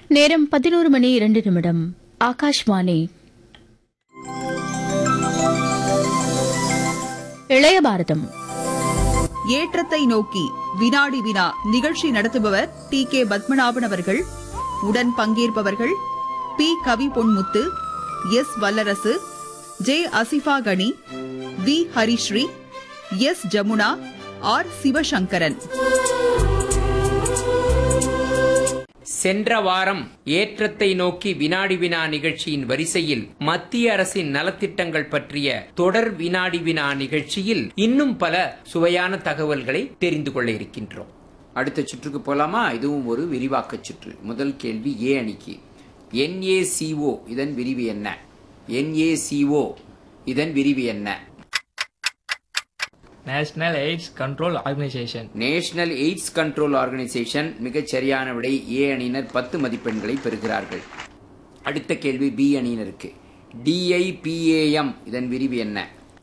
நேரம் பதினோரு மணி இரண்டு நிமிடம் ஆகாஷ்வாணி இளைய பாரதம் ஏற்றத்தை நோக்கி வினாடி வினா நிகழ்ச்சி நடத்துபவர் டி கே பத்மநாபன் அவர்கள் உடன் பங்கேற்பவர்கள் P Kavi Ponmuthu S Vallarasu J Asifa Kani V Harisree S Jamuna R Sivasankaran சென்ற வாரம் ஏற்றத்தை நோக்கி வினாடி வினா நிகழ்ச்சியின் வரிசையில் மத்திய அரசின் நலத்திட்டங்கள் பற்றிய தொடர் வினாடி வினா நிகழ்ச்சியில் இன்னும் பல சுவையான தகவல்களை தெரிந்து கொள்ள இருக்கின்றோம் அடுத்த சுற்றுக்கு போலாமா இதுவும் ஒரு விரிவாக்க சுற்று முதல் கேள்வி ஏ அணிக்கு என்ஏசிஓ இதன் விரிவு என்ன என்ஏசிஓ இதன் விரிவு என்ன national AIDS control organisation national AIDS control organisation மிகச் சரியான விடை ஏ அணியினர் பத்து மதிப்பெண்களை பெறுகிறார்கள் அடுத்த கேள்வி பி அணியினருக்கு டிஐபிஏஎம் இதன் விரிவு என்ன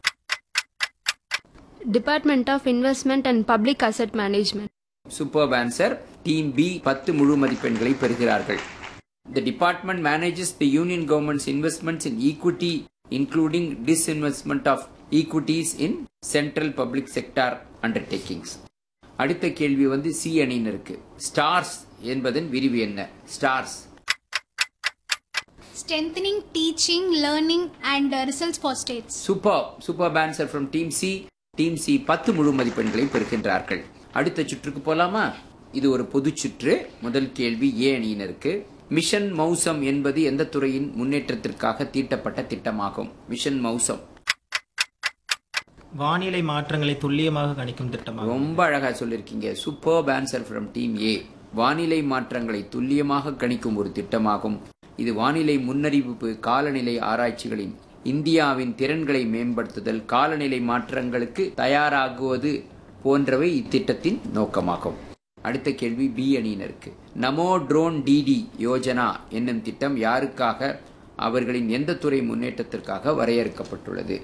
Department of Investment and Public Asset Management. Super answer team B பத்து முழு மதிப்பெண்களை பெறுகிறார்கள் The department manages the union government's investments in equity, including disinvestment of equities in central public sector undertakings. அடுத்த கேள்வி வந்து சி அணியினருக்கு ஸ்டார்ஸ் என்பதன் விரிவு என்ன STARS strengthening teaching, learning, and uh, results for states. Super super answer from team C team C பத்து முழு மதிப்பெண்களை பெறுகின்றார்கள் அடுத்த சுற்றுக்கு போலாமா இது ஒரு பொது சுற்று முதல் கேள்வி ஏ அணியினருக்கு மிஷன் மௌசம் என்பது எந்த துறையின் முன்னேற்றத்திற்காக தீட்டப்பட்ட திட்டமாகும் மிஷன் மௌசம் வானிலை மாற்றங்களை துல்லியமாக கணிக்கும் திட்டமாகும் ரொம்ப அழகா சொல்லிருக்கீங்க super answer from team A வானிலை மாற்றங்களை துல்லியமாக கணிக்கும் ஒரு திட்டமாகும் இது வானிலை முன்னறிவிப்பு காலநிலை ஆராய்ச்சிகளின் இந்தியாவின் திறன்களை மேம்படுத்துதல் காலநிலை மாற்றங்களுக்கு தயாராகுவது போன்றவை இத்திட்டத்தின் நோக்கமாகும் அடுத்த கேள்வி பி அணியினருக்கு நமோ ட்ரோன் டிடி யோஜனா என்னும் திட்டம் யாருக்காக அவர்களின் எந்த துறை முன்னேற்றத்திற்காக வரையறுக்கப்பட்டுள்ளது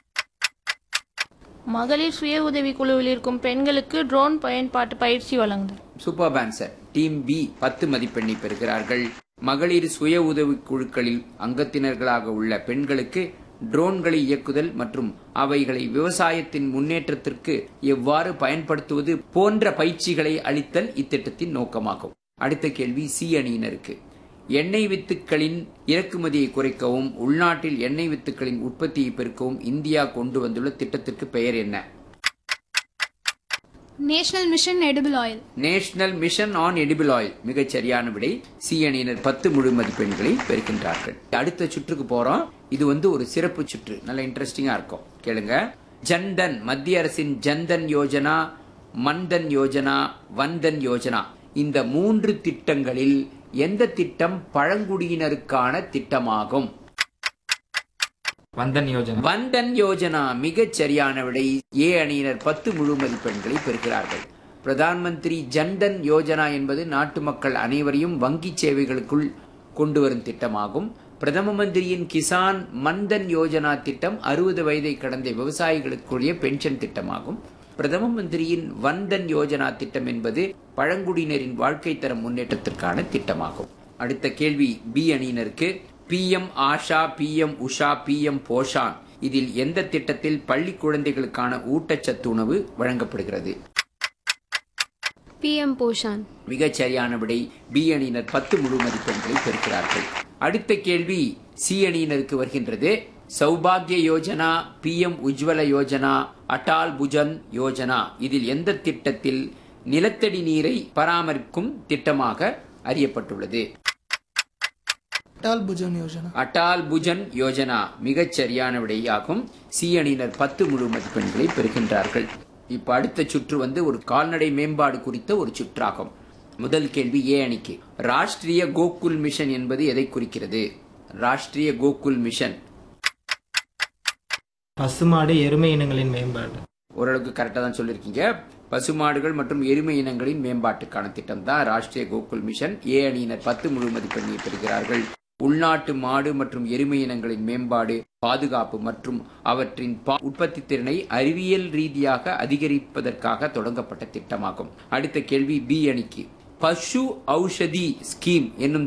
மகளிர் சுய உதவி குழுவில் இருக்கும் பெண்களுக்கு ட்ரோன் பயன்பாட்டு பயிற்சி வழங்குதல் சூப்பர் ஆன்சர் டீம் பி பத்து மதிப்பெண்ணை பெறுகிறார்கள் மகளிர் சுய உதவி குழுக்களில் அங்கத்தினர்களாக உள்ள பெண்களுக்கு ட்ரோன்களை இயக்குதல் மற்றும் அவைகளை விவசாயத்தின் முன்னேற்றத்திற்கு எவ்வாறு பயன்படுத்துவது போன்ற பயிற்சிகளை அளித்தல் இத்திட்டத்தின் நோக்கமாகும் அடுத்த கேள்வி சி அணியினருக்கு எண்ணெய் வித்துக்களின் இறக்குமதியை குறைக்கவும் உள்நாட்டில் எண்ணெய் வித்துக்களின் உற்பத்தியை பெருக்கவும் இந்தியா கொண்டு வந்துள்ள திட்டத்திற்கு பெயர் என்ன National Mission Edible Oil. National mission on edible oil மிகச் சரியான விடை சி அணியினர் பத்து முழு மதிப்பெண்களை பெறுகின்றார்கள் அடுத்த சுற்றுக்கு போறோம் இது வந்து ஒரு சிறப்பு சுற்று நல்ல இன்ட்ரெஸ்டிங்கா இருக்கும் கேளுங்க ஜன்தன் மத்திய அரசின் ஜன்தன் யோஜனா மன்தன் யோஜனா வன்தன் யோஜனா இந்த மூன்று திட்டங்களில் எந்த திட்டம் பழங்குடியினருக்கான திட்டமாகும் வந்தன் யோஜனா வந்தன் யோஜனா மிகச் சரியான விடை ஏ அணியினர் பத்து முழு மதிப்பெண்களை பெறுகிறார்கள் பிரதான் மந்திரி ஜன்தன் யோஜனா என்பது நாட்டு மக்கள் அனைவரையும் வங்கி சேவைகளுக்குள் கொண்டு வரும் திட்டமாகும் பிரதம மந்திரியின் கிசான் மன்தன் யோஜனா திட்டம் அறுபது வயதை கடந்த விவசாயிகளுக்குரிய பென்ஷன் திட்டமாகும் பிரதம மந்திரியின் வன்தன் யோஜனா திட்டம் என்பது பழங்குடியினரின் வாழ்க்கை தரம் முன்னேற்றத்திற்கான திட்டமாகும் அடுத்த கேள்வி பி அணியினருக்கு PM Asha PM Usha PM Poshan இதில் எந்த திட்டத்தில் பள்ளி குழந்தைகளுக்கான ஊட்டச்சத்து உணவு வழங்கப்படுகிறது PM Poshan. மிகச் சரியான விடை பி அணியினர் பத்து முழு மதிப்பெண்களை பெறுகிறார்கள் அடுத்த கேள்வி சி அணியினருக்கு வருகின்றது சௌபாகிய யோஜனா பிஎம் உஜ்வல யோஜனா அட்டால் புஜன் யோஜனா இதில் எந்த திட்டத்தில் நிலத்தடி நீரை பராமரிக்கும் திட்டமாக அறியப்பட்டுள்ளது அட்டால் புஜன் யோஜனா அட்டால் புஜன் யோஜனா மிகச் சரியான விடையாகும் சி அணியினர் பத்து முழு மதிப்பெண்களை பெறுகின்றார்கள் இப்ப அடுத்த சுற்று வந்து ஒரு கால்நடை மேம்பாடு குறித்த ஒரு சுற்றாகும் முதல் கேள்வி ஏ அணிக்கு ராஷ்டிரிய கோகுல் மிஷன் என்பது எதை குறிக்கிறது ராஷ்டிரிய கோகுல் மிஷன் பசுமாடு எருமை இனங்களின் மேம்பாடு ஓரளவுக்கு கரெக்டாக தான் சொல்லியிருக்கீங்க பசுமாடுகள் மற்றும் எருமை இனங்களின் மேம்பாட்டுக்கான திட்டம் தான் ராஷ்டிரிய கோகுல் மிஷன் ஏ அணியினர் பத்து முழு மதிப்பெண்ணை பெறுகிறார்கள் உள்நாட்டு மாடு மற்றும் எருமை இனங்களின் மேம்பாடு பாதுகாப்பு மற்றும் அவற்றின் பா- உற்பத்தி திறனை அறிவியல் ரீதியாக அதிகரிப்பதற்காக தொடங்கப்பட்ட திட்டமாகும் அடுத்த கேள்வி பி அணிக்கு பசு ஔஷதி ஸ்கீம் என்னும்